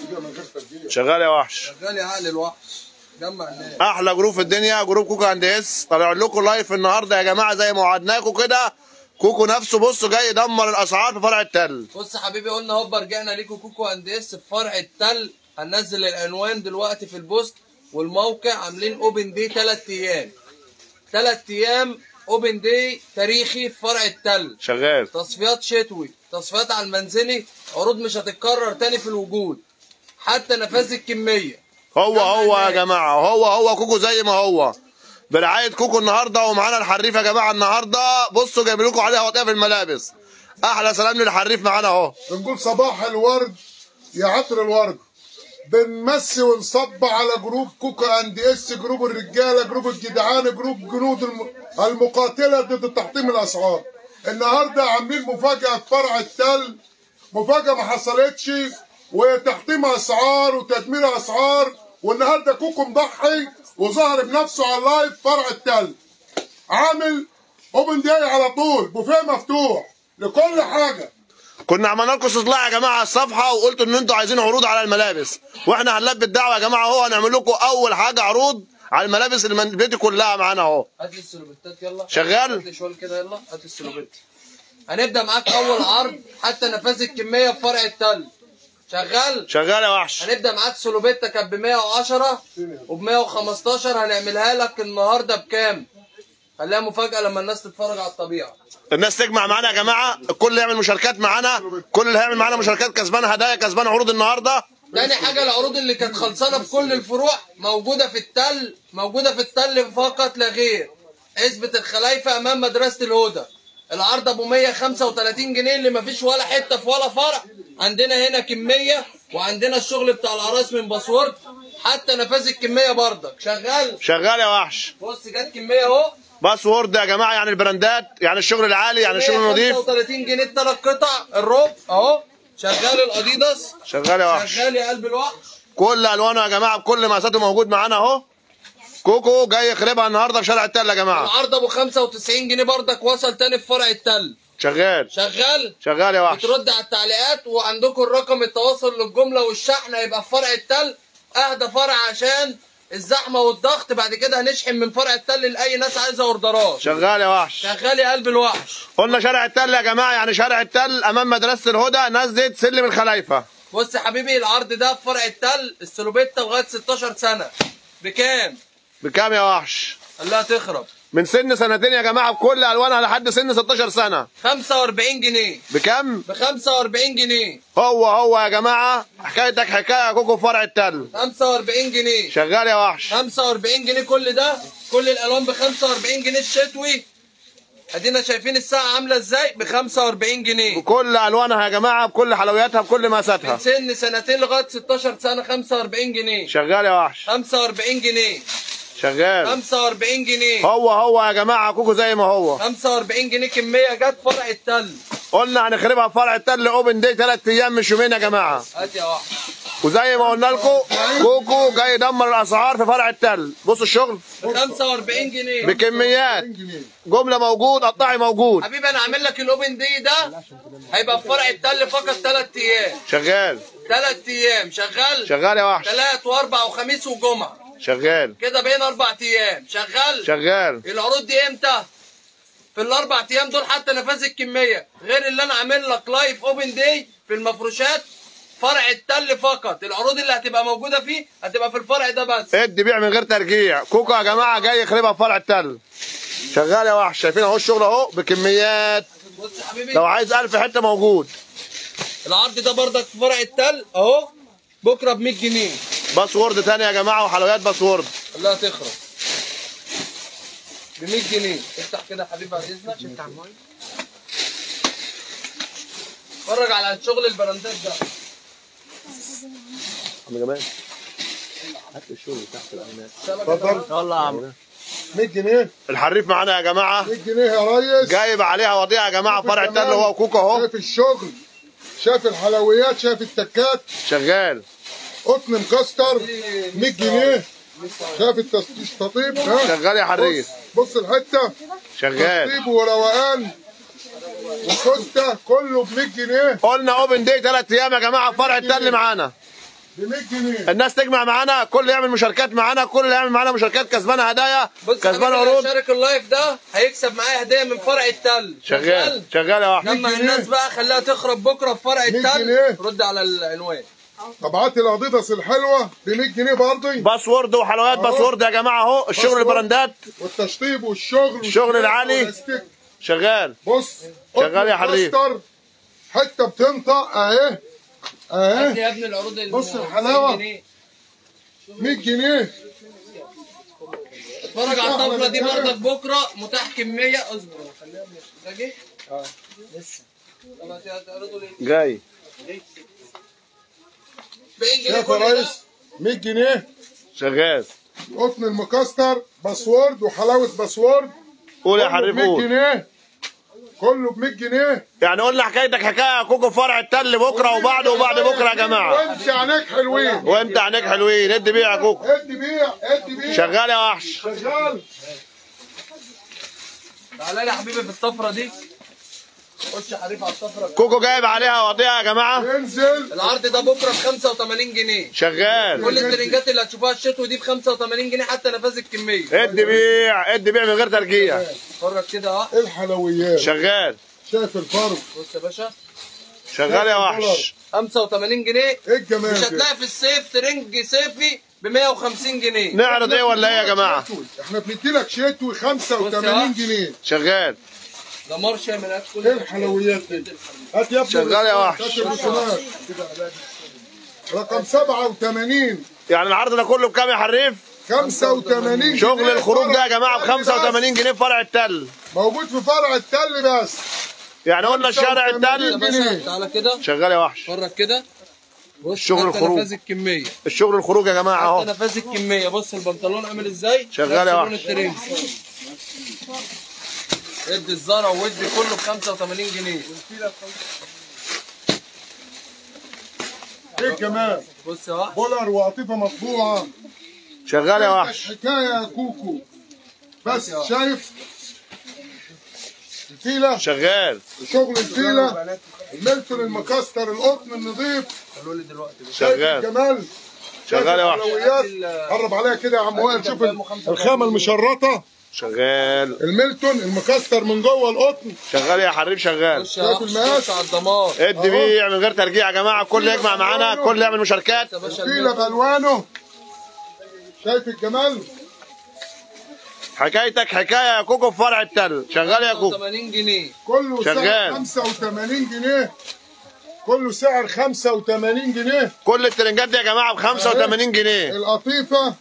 شغال يا وحش شغال يا عقل الوحش جمع الناس احلى جروب في الدنيا جروب كوكو اند اس طالع لكم لايف النهارده يا جماعه زي ما وعدناكم كده كوكو نفسه بصوا جاي يدمر الاسعار في فرع التل بص يا حبيبي قلنا هوبا رجعنا ليكو كوكو اند اس في فرع التل هننزل العنوان دلوقتي في البوست والموقع عاملين اوبن دي 3 ايام 3 ايام اوبن دي تاريخي في فرع التل شغال تصفيات شتوي تصفيات على المنزلي عروض مش هتتكرر تاني في الوجود حتى نفاذ الكميه هو هو يا جماعه هو هو كوكو زي ما هو برعايه كوكو النهارده ومعانا الحريف يا جماعه النهارده بصوا جايب لكم عليها وطيه في الملابس احلى سلام للحريف معانا اهو بنقول صباح الورد يا عطر الورد بنمسي ونصب على جروب كوكا اند اس جروب الرجاله جروب الجدعان جروب جنود الم... المقاتله ضد تحطيم الاسعار النهارده عاملين مفاجاه في فرع التل مفاجاه ما حصلتش وتحطيم اسعار وتدمير اسعار والنهارده كوكو مضحي وظهر بنفسه على اللايف فرع التل عامل اوبن داي على طول بوفيه مفتوح لكل حاجه كنا عملنا لكم استطلاع يا جماعه على الصفحه وقلتوا ان انتوا عايزين عروض على الملابس واحنا هنلبي الدعوه يا جماعه اهو هنعمل لكم اول حاجه عروض على الملابس اللي من البيت كلها معانا اهو هات لي السلوبيتات يلا شغال؟ هات لي شوال كده يلا هات السلوبيت هنبدا معاك اول عرض حتى نفاذ الكميه في فرع التل شغال شغال يا وحش هنبدا معاك سلوبيتا كانت ب 110 وب 115 هنعملها لك النهارده بكام؟ خليها مفاجاه لما الناس تتفرج على الطبيعه الناس تجمع معانا يا جماعه الكل يعمل مشاركات معانا كل اللي هيعمل معانا مشاركات كسبان هدايا كسبان عروض النهارده تاني حاجه العروض اللي كانت خلصانه في كل الفروع موجوده في التل موجوده في التل فقط لا غير عزبه الخلايفه امام مدرسه الهدى العرض ابو 135 جنيه اللي مفيش ولا حته في ولا فرع عندنا هنا كميه وعندنا الشغل بتاع العرايس من باسورد حتى نفاذ الكميه بردك شغال شغال يا وحش بص جت كميه اهو باسورد يا جماعه يعني البراندات يعني الشغل العالي يعني الشغل النظيف 135 جنيه الثلاث قطع الروب اهو شغال الاديداس شغال يا وحش شغال يا قلب الوحش كل الوانه يا جماعه بكل مقاساته موجود معانا اهو كوكو جاي يخربها النهارده في شارع التل يا جماعه العرض ابو 95 جنيه بردك وصل تاني في فرع التل شغال شغال شغال يا وحش بترد على التعليقات وعندكم الرقم التواصل للجمله والشحن هيبقى في فرع التل اهدى فرع عشان الزحمه والضغط بعد كده هنشحن من فرع التل لاي ناس عايزه اوردرات شغال يا وحش شغال يا قلب الوحش قلنا شارع التل يا جماعه يعني شارع التل امام مدرسه الهدى نزله سلم الخلايفه بص يا حبيبي العرض ده في فرع التل السلوبيتا لغايه 16 سنه بكام؟ بكام يا وحش الله تخرب من سن سنتين يا جماعه بكل الوانها لحد سن 16 سنه 45 جنيه بكام ب 45 جنيه هو هو يا جماعه حكايتك حكايه يا كوكو في فرع التل 45 جنيه شغال يا وحش 45 جنيه كل ده كل الالوان ب 45 جنيه الشتوي ادينا شايفين الساعه عامله ازاي ب 45 جنيه بكل الوانها يا جماعه بكل حلوياتها بكل مقاساتها من سن سنتين لغايه 16 سنه 45 جنيه شغال يا وحش 45 جنيه شغال 45 جنيه هو هو يا جماعه كوكو زي ما هو 45 جنيه كميه جت فرع التل قلنا هنخربها في فرع التل اوبن داي ثلاث ايام مش يومين يا جماعه هات يا وحش وزي ما قلنا لكم كوكو جاي يدمر الاسعار في فرع التل بصوا الشغل ب 45 جنيه بكميات جمله موجود قطاعي موجود حبيبي انا عامل لك الاوبن دي ده هيبقى في فرع التل فقط ثلاث ايام شغال ثلاث ايام شغال شغال يا وحش ثلاث واربع وخميس وجمعه شغال كده بين اربع ايام شغال شغال العروض دي امتى؟ في الاربع ايام دول حتى نفاذ الكميه غير اللي انا عامل لك لايف اوبن داي في المفروشات فرع التل فقط العروض اللي هتبقى موجوده فيه هتبقى في الفرع ده بس ادي بيع من غير ترجيع كوكو يا جماعه جاي يخربها في فرع التل شغال يا وحش شايفين اهو الشغل اهو بكميات بص يا حبيبي لو عايز 1000 حته موجود العرض ده بردك في فرع التل اهو بكره ب 100 جنيه باسورد تاني يا جماعه وحلويات باسورد الله تخرب ب 100 جنيه افتح كده يا حبيبي بعد اذنك افتح المايه اتفرج على الشغل البراندات ده عم جمال هات الشغل تحت العناية اتفضل يلا يا عم 100 جنيه الحريف معانا يا جماعه 100 جنيه يا ريس جايب عليها وضيعه يا جماعه فرع التل هو وكوكو اهو شايف الشغل شايف الحلويات شايف التكات شغال قطن مكستر 100 جنيه شايف التطيب ها شغال يا حريف بص, بص الحته شغال تطيب وروقان وكوستا كله ب 100 جنيه قلنا اوبن داي ثلاث ايام يا جماعه في فرع التل معانا ب 100 جنيه الناس تجمع معانا كل يعمل مشاركات معانا كل اللي يعمل معانا مشاركات كسبان هدايا بص كسبان حبيبي اللي عروض هيشارك اللايف ده هيكسب معايا هديه من فرع التل شغال شغال يا وحش لما الناس بقى خليها تخرب بكره في فرع 100 التل جنيه. رد على العنوان طبعات الاديداس الحلوه ب 100 جنيه برضه باسورد وحلويات أهو. باسورد يا جماعه اهو الشغل باسورد. البراندات والتشطيب والشغل الشغل العالي. والستيك. شغال بص شغال يا حريف. ماستر، حته بتنطق اهي هات لي اهي يا ابني العروض ال بص 50 الحلاوة. جنيه. 100 جنيه اتفرج على الطفله دي برضك بكره متاح كميه اصبر خليها ده جه؟ اه لسه طب هتعرضوا ليه؟ جاي 40 جنيه شايف يا كل ده ريس 100 جنيه شغال قطن المكستر باسورد وحلاوه باسورد قول يا كله حريف ب 100 قول جنيه كله ب 100 جنيه يعني قول لي حكايتك حكايه يا كوكو في فرع التل بكره وبعده وبعد بكره يا جماعه وانت عينيك حلوين وانت عينيك حلوين ادي بيع يا كوكو ادي بيع ادي بيع شغال يا وحش شغال تعالى لي يا حبيبي في الطفره دي خش يا حريف على الطفره كوكو جايب عليها وضيعه يا جماعه انزل العرض ده بكره ب 85 جنيه شغال كل الترنجات اللي هتشوفوها الشتوي دي ب 85 جنيه حتى نفاذ الكميه ادي بيع ادي بيع من غير ترجيع اتفرج كده اهو الحلويات شغال شايف الفرق بص يا باشا شغال يا وحش 85 جنيه ايه الجمال مش ده؟ هتلاقي في الصيف ترنج صيفي ب 150 جنيه نعرض ايه ولا ايه يا جماعه احنا بندي لك شتوي 85 جنيه شغال ده مارشا من كل ايه الحلويات دي هات يا ابني شغال يا وحش. هات الرسومات. رقم 87 يعني العرض ده كله بكام يا حريف 85 جنيه شغل الخروج ده يا جماعه ب فرع التل 85 جنيه في فرع التل بس. موجود في فرع التل بس يعني قلنا الشارع 85 يا التل باشا تعالى كده شغال يا وحش اتفرج كده بص شغل حتى الخروج. نفاذ الكميه الشغل الخروج يا جماعه حتى اهو نفاذ الكميه بص البنطلون عامل ازاي شغال نفس يا لون وحش. الترنج ادي الزرع وادي كله ب 85 جنيه ايه كمان بص اهو بولر وقطيفه مطبوعه شغال يا وحش حكايه يا كوكو بس شايف الفيله شغال شغل الفيله الملفل المكستر القطن النظيف قالوا لي دلوقتي بس. شايف شغال. الجمال شغال يا وحش. الحلويات قرب عليها كده يا عم وائل شوف الخامه المشرطه شغال الميلتون المكستر من جوه القطن شغال يا حريف شغال خش يا شايف المقاس؟ خش على الدمار ادي بيع من غير ترجيع يا جماعه كل يجمع معانا كل يعمل مشاركات يا باشا الفيله بالوانه شايف الجمال حكايتك حكايه يا كوكو في فرع التل شغال يا كوكو 80 جنيه كله شغال. سعر 85 جنيه كله سعر 85 جنيه كل الترنجات دي يا جماعه ب 85 جنيه القطيفه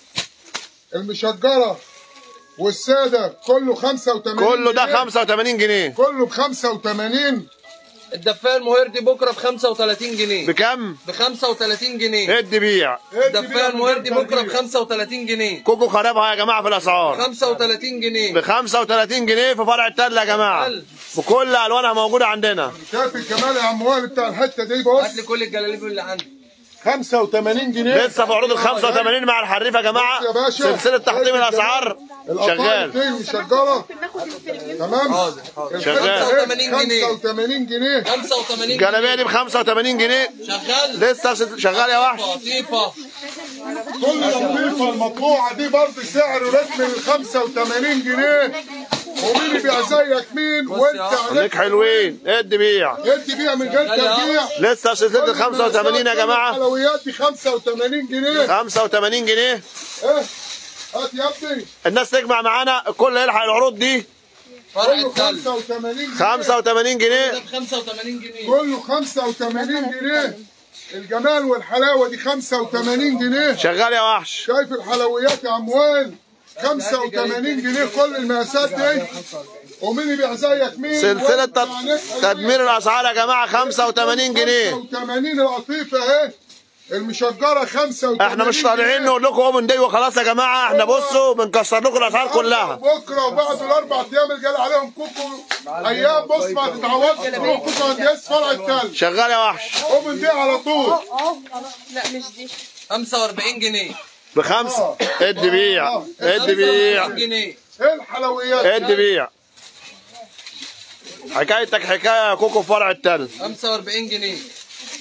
المشجره والساده كله 85 كله ده جنيه. 85 جنيه كله ب 85 الدفايه المهير دي بكره ب 35 جنيه بكم؟ ب 35 جنيه ادي بيع الدفايه المهير دي بكره ب 35 جنيه كوكو خربها يا جماعه في الاسعار 35 ب جنيه 35 جنيه في فرع التل يا جماعه بكل الوانها موجوده عندنا شايف الجمال يا عم وائل بتاع الحته دي بص هات لي كل الجلاليب اللي عندي 85 جنيه لسه في عروض ال 85 مع الحريف يا جماعه بص يا باشا. سلسله تحطيم الاسعار القطايف شغال دي مشجره تمام حاضر حاضر شغال. 85 جنيه 85 جنيه 85 الجلابيه دي ب 85 جنيه شغال لسه ست- شغال يا وحش لطيفه كل القطيفه المطبوعه دي برضه سعره رسمي ال 85 جنيه ومين يبيع زيك مين وانت يا خليك عليك حلوين ادي بيع ادي بيها من غير غالي أهو. ترجيع لسه سلسله ال 85 يا جماعه الحلويات دي 85 جنيه 85 جنيه ايه هات يا ابني الناس تجمع معانا الكل يلحق العروض دي فرع كله التل 85 جنيه 85 جنيه ده ب 85 جنيه كله 85 جنيه الجمال والحلاوه دي 85 جنيه شغال يا وحش شايف الحلويات يا عم وائل 85 جنيه كل المقاسات دي ومين يبيع زيك مين سلسله وانت تد- عليك تدمير الاسعار يا جماعه 85 جنيه 85 القطيفه اهي المشجره 85 احنا مش طالعين جنيه. نقول لكم اوبن داي وخلاص يا جماعه احنا بصوا بنكسر لكم الاسعار كلها بكره وبعد الاربع ايام اللي جاي عليهم كوكو ايام بص ما تتعودش تروح كوكو عند ياس فرع التل شغال يا وحش اوبن دي على طول لا مش دي 45 جنيه بخمسه ادي بيع ادي بيع 45 جنيه ايه الحلويات ادي بيع حكايتك حكايه يا كوكو في فرع التل 45 جنيه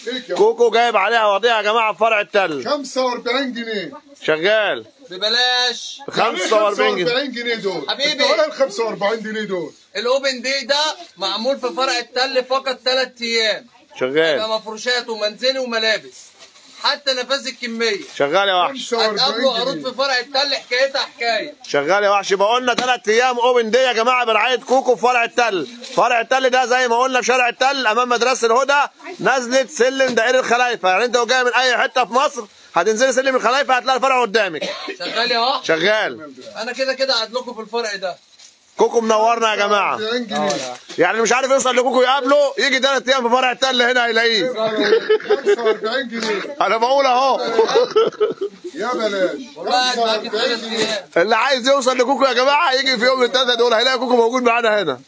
فيك يا كوكو جايب عليها وضيع يا جماعه في فرع التل 45 جنيه شغال ببلاش ب 45 جنيه 45 جنيه دول حبيبي. انتوا ايه ال 45 جنيه دول الاوبن داي ده معمول في فرع التل فقط ثلاث ايام شغال يبقى مفروشات ومنزلي وملابس حتى نفاذ الكميه شغال يا وحش هتقابلوا 45 عروض جنيه في فرع التل حكايتها حكايه شغال يا وحش يبقى قلنا ثلاث ايام اوبن دي يا جماعه برعايه كوكو في فرع التل فرع التل ده زي ما قلنا في شارع التل امام مدرسه الهدى نزلت سلم دائري الخلايفه يعني انت لو جاي من اي حته في مصر هتنزلي سلم الخلايفه هتلاقي الفرع قدامك شغال يا اه شغال انا كده كده قاعد لكم في الفرع ده كوكو منورنا يا جماعه 40 جنيه يعني مش عارف يوصل لكوكو يقابله يجي ثلاث ايام في فرع التل هنا هيلاقيه 45 جنيه انا بقول اهو يا بلاش والله قاعد معاكي 45 ثلاث جنيه ايام اللي عايز يوصل لكوكو يا جماعه يجي في يوم من الثلاثه دول هيلاقي كوكو موجود معانا هنا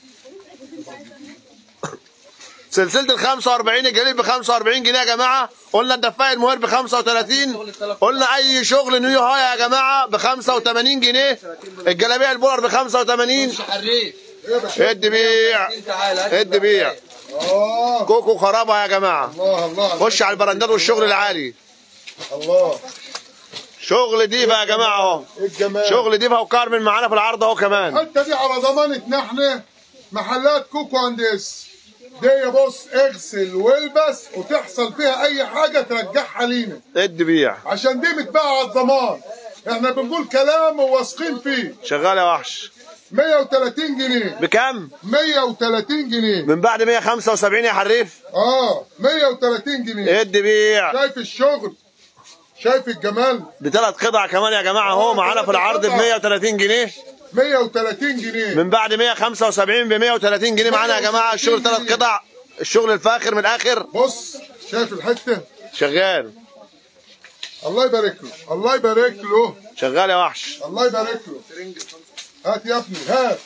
سلسله ال 45 الجليد ب 45 جنيه يا جماعه قلنا الدفايه المهر ب 35 قلنا اي شغل نيو هاي يا جماعه ب 85 جنيه الجلابيه البولر ب 85 مش حريف ادي بيع تعالى هات ادي بيع اه كوكو خرابه يا جماعه الله الله خش على البراندات والشغل العالي الله شغل ديفا يا جماعه اهو ايه الجمال شغل ديفا وكارمن معانا في العرض اهو كمان حتى دي على ضمانتنا احنا محلات كوكو عند اس دي بص اغسل والبس وتحصل فيها اي حاجه ترجعها لينا ادي بيع عشان دي متباعه على الضمان احنا بنقول كلام وواثقين فيه شغال يا وحش 130 جنيه بكام 130 جنيه من بعد 175 يا حريف اه 130 جنيه ادي بيع شايف الشغل شايف الجمال بثلاث قطع كمان يا جماعه اهو معانا في العرض ب 130 جنيه 130 جنيه من بعد 175 ب 130 جنيه معانا يا جماعه الشغل ثلاث قطع الشغل الفاخر من الاخر بص شايف الحته شغال الله يبارك له الله يبارك له شغال يا وحش الله يبارك له هات يا ابني هات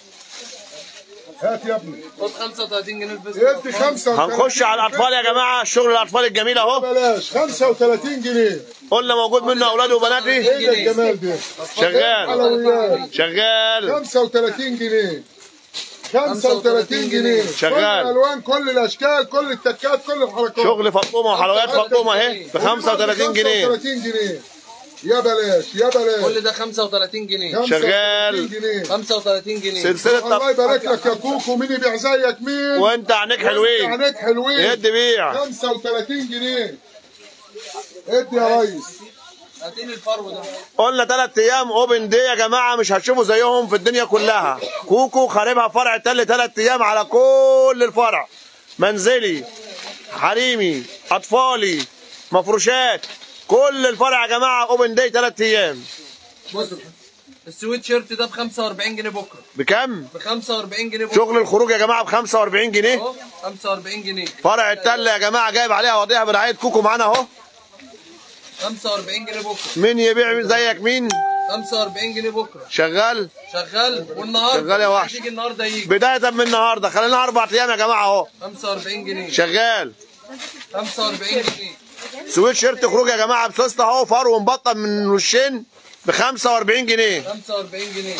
هات يا ابني خد 35 جنيه الفيسبوك ادي 35 هنخش على الاطفال يا جماعه الشغل الاطفال الجميل اهو بلاش 35 جنيه قلنا موجود منه اولادي وبناتي ايه ده الجمال ده شغال حلويات شغال 35 جنيه 35 جنيه شغال. كل الالوان كل الاشكال كل التكات كل الحركات شغل فطومه وحلويات فطومه اهي ب 35 جنيه 35 جنيه يا بلاش يا بلاش كل ده 35 جنيه 35 شغال. جنيه 35 جنيه سلسله الله طب يبارك لك يا كوكو مين يبيع زيك مين وانت عينيك حلوين عينيك حلوين ادي بيع 35 جنيه ادي يا ريس هاتين الفرو ده قلنا ثلاث ايام اوبن دي يا جماعه مش هتشوفوا زيهم في الدنيا كلها كوكو خاربها فرع تل ثلاث ايام على كل الفرع منزلي حريمي اطفالي مفروشات كل الفرع يا جماعه اوبن دي ثلاث ايام بص السويت شيرت ده ب 45 جنيه بكره بكم ب 45 جنيه بكره شغل الخروج يا جماعه ب 45 جنيه اهو 45 جنيه فرع التل يا جماعه جايب عليها وضيعه برعايه كوكو معانا اهو 45 جنيه بكره مين يبيع زيك مين 45 جنيه بكره شغال شغال والنهارده شغال يا وحش. تيجي النهارده يجي بدايه من النهارده خلينا اربع ايام يا جماعه اهو 45 جنيه شغال 45 جنيه سويت شيرت خروج يا جماعه بسوسته اهو فرو مبطن من وشين ب 45 جنيه 45 جنيه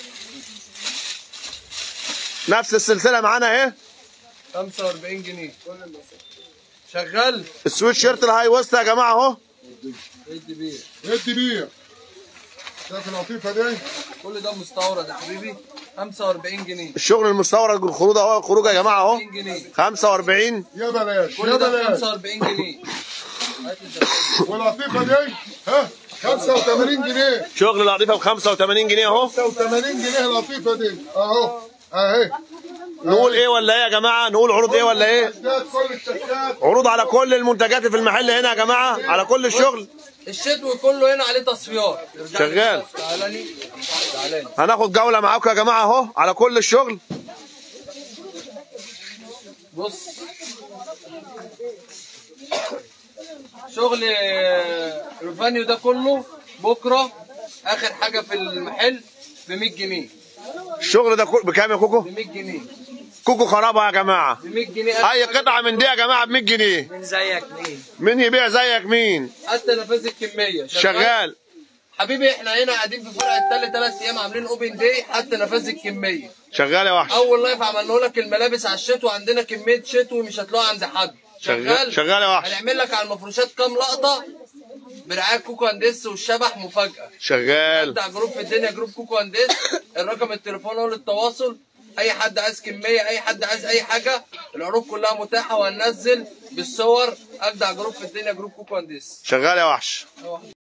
نفس السلسله معانا اهي 45 جنيه شغال السويت شيرت الهاي ويست يا جماعه اهو ادي بيه ادي بيع شايف اللطيفه دي كل ده مستورد يا حبيبي 45 جنيه الشغل المستورد الخروج اهو الخروج يا جماعه اهو 40 جنيه 45 يا بلاش يا كل ده ب بلاش 45 جنيه هات الزبادي. واللطيفه دي ها 85 جنيه شغل لطيفه ب 85 جنيه اهو 85 جنيه اللطيفه دي اهو اهي نقول ايه ولا ايه يا جماعه نقول عروض ايه ولا ايه التكات كل التكات عروض على كل المنتجات في المحل هنا يا جماعه على كل الشغل الشتوي كله هنا عليه تصفيات ارجع لي شغال. بس، تعالى لي تعالى لي هناخد جوله معاكم يا جماعه اهو على كل الشغل بص شغل آه، ريفانيو ده كله بكره اخر حاجه في المحل ب 100 جنيه الشغل ده كل- بكام يا كوكو ب 100 جنيه كوكو خرابه يا جماعه ب 100 جنيه اي قطعه من دي يا جماعه ب 100 جنيه من زيك مين مين يبيع زيك مين حتى نفاذ الكميه شغال حبيبي احنا هنا قاعدين في فرع التل ثلاث ايام عاملين اوبن داي حتى نفاذ الكميه شغال يا وحش اول لايف عملنا لك الملابس على الشتوي عندنا كميه شتوي مش هتلاقوها عند حد شغال شغال يا وحش هنعمل لك على المفروشات كام لقطه برعايه كوكو انديس والشبح مفاجاه شغال بتاع جروب في الدنيا جروب كوكو انديس الرقم التليفون هو للتواصل اي حد عايز كميه اي حد عايز اي حاجه العروض كلها متاحه وهننزل بالصور اجدع جروب في الدنيا جروب كوكو انديس شغال يا وحش